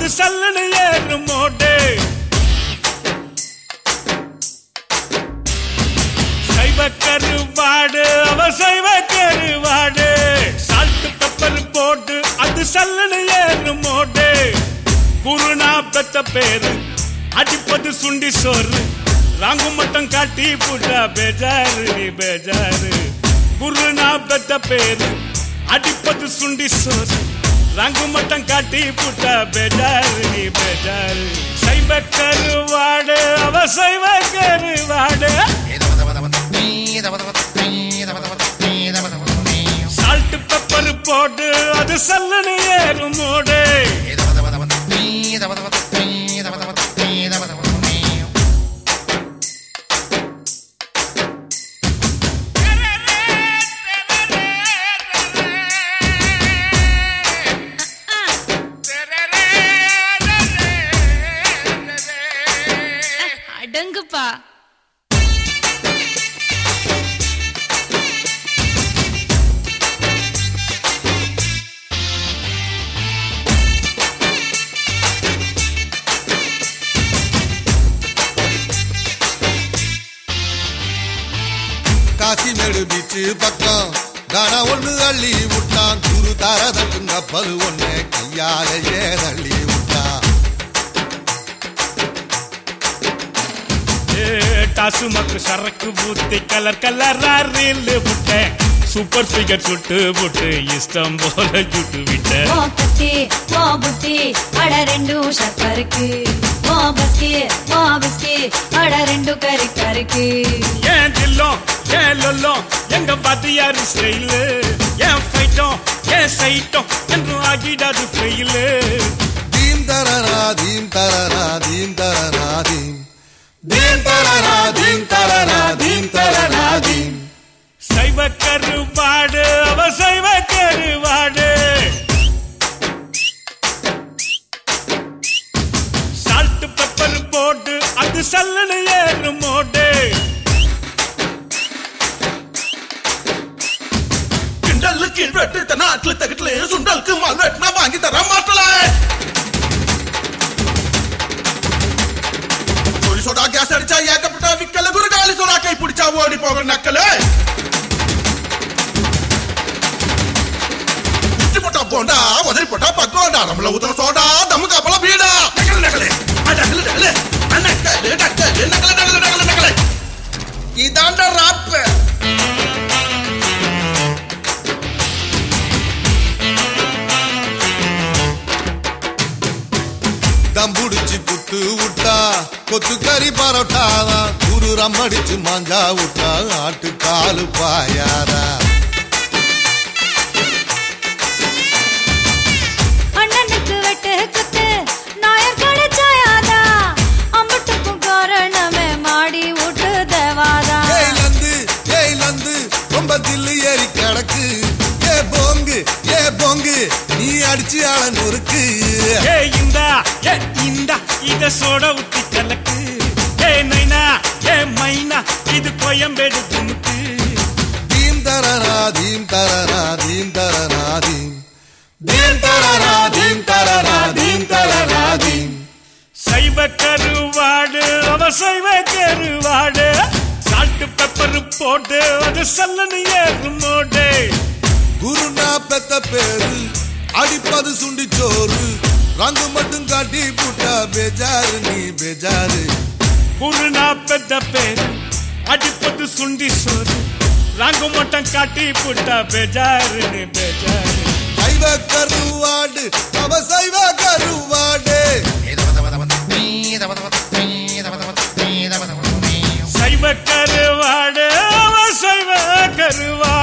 சல்லுன்னு ஏறும் மோடு சைவ கருவாடு அவ சைவ கருவாடு சால்ட் பெப்பர் போட்டு அது சல்லுன்னு ஏறும் மோடு குருனா பெத்த பேரு அடிப்பது சுண்டி சோறு ராங்கு மட்டும் காட்டி புட்டா பேஜாரு நீ பேஜாரு குருனா பெத்த பேரு அடிப்பது சுண்டி சோறு ராங்கு மட்டும் காட்டி புட்டா பேஜாரு நீ பேஜாரு சைவ கருவாடு அவ சைவ கருவாடு சால்ட் பெப்பர் போட்டு அது சல்லனு ஏறும் மோடு அடங்குப்பா காசிமேடு பீச்சு பக்கம் கன ஒண்ணு அள்ளி விட்டான் குரு தரதட்டும் கப்பல் ஒண்ணு கையால ஏதள்ளி விட்டான் டாசு மக்கு சரக்கு பூத்தி கலர் கலரா ரீல் விட்டேன் சூப்பர் ஃபிகர் சுட்டு புட்டு இஷ்டம் போல சுட்டு விட்டேன் ஓ கத்தி ஓ புத்தி அட ரெண்டு ஷக்கருக்கு ஓ பஸ்கி ஓ பிஸ்கி அட ரெண்டு கறி கருக்கு ஏன் தில்லம் ஏன் லொல்லம் எங்க பாத்தியாரு ஸ்டைலு ஏன் ஃபைட்டம் ஏன் சைட்டம் என்றும் ஆகிடாது ஃபெயிலு தீம் தரரா தீம் தரரா தீம் தரரா தீம் தீம் தரரா தீம் தரரா தீம் தரரா தீம் சைவ கருவாடு அவ சைவ கருவாடு சால்ட் பெப்பர் போட்டு அது சல்லுன்னு ஏறும் மோடு கிண்டலுக்கு வெட்டு நாட்டுல தகட்டுல சுண்டலுக்கு மால் வெட்டினா வாங்கி தர மாட்டல ஒரு சோடா கேஸ் அடிச்சா ஏக்கப்பட்ட விக்கல குருகாலி சோடா கை பிடிச்சா ஓடி போக நக்கல உச்சி போட்டா போண்டா உதறி போட்டா பக்கோண்டா நம்மள ஊத்துற சோடா தம்மு காப்பல பீடா நக்கல நக்கல நக்கல நக்கல நக்கல நக்கல நக்கல நக்கல நக்கல நக்கல இதாண்டா ராப்பு தம்புடிச்சு புட்டு விட்டா கொத்து கறி பரோட்டாதான் குரு ரம்மடிச்சு மாஞ்சா விட்டா ஆட்டு காலு பாயாரா அண்ணனுக்கு வெட்டு குத்து நாயர் கடிச்சாயாதா அம்பட்டுக்கும் காரணமே மாடி விட்டு தேவாதா ஏய் லந்து ஏய் லந்து ரொம்ப தில்லு ஏறி கிடக்கு ஏ போங்கு ஏ போங்கு நீ அடிச்சு ஆள நொறுக்கு ஏ இந்தா ஏ இந்தா இத சோட ஊத்தி கலக்கு ஏ நைனா ஏ மைனா இது கோயம்பேடு துணுக்கு தீம் தரரா தீம் தரரா தீம் தரரா தீம் தீம் தரரா தீம் தரரா தீம் தரரா தீம் சைவ கருவாடு அவ சைவ கருவாடு சால்ட் பெப்பர் போட்டு அது சல்லனு ஏறும் மோடு குருனா பெத்த பேரு அடிப்பது சுண்டி சோறு ரங்கு மட்டும் காட்டி புட்டா பேஜாரு நீ பேஜாரு குருனா பெத்த பேரு அடிப்பது சுண்டி சோறு ராங்கு மட்டம் காட்டி புட்டா பேஜாரு நீ பேஜாரு சைவ கருவாடு அவ சைவ கருவாடு சைவ கருவாடு அவ சைவ கருவாடு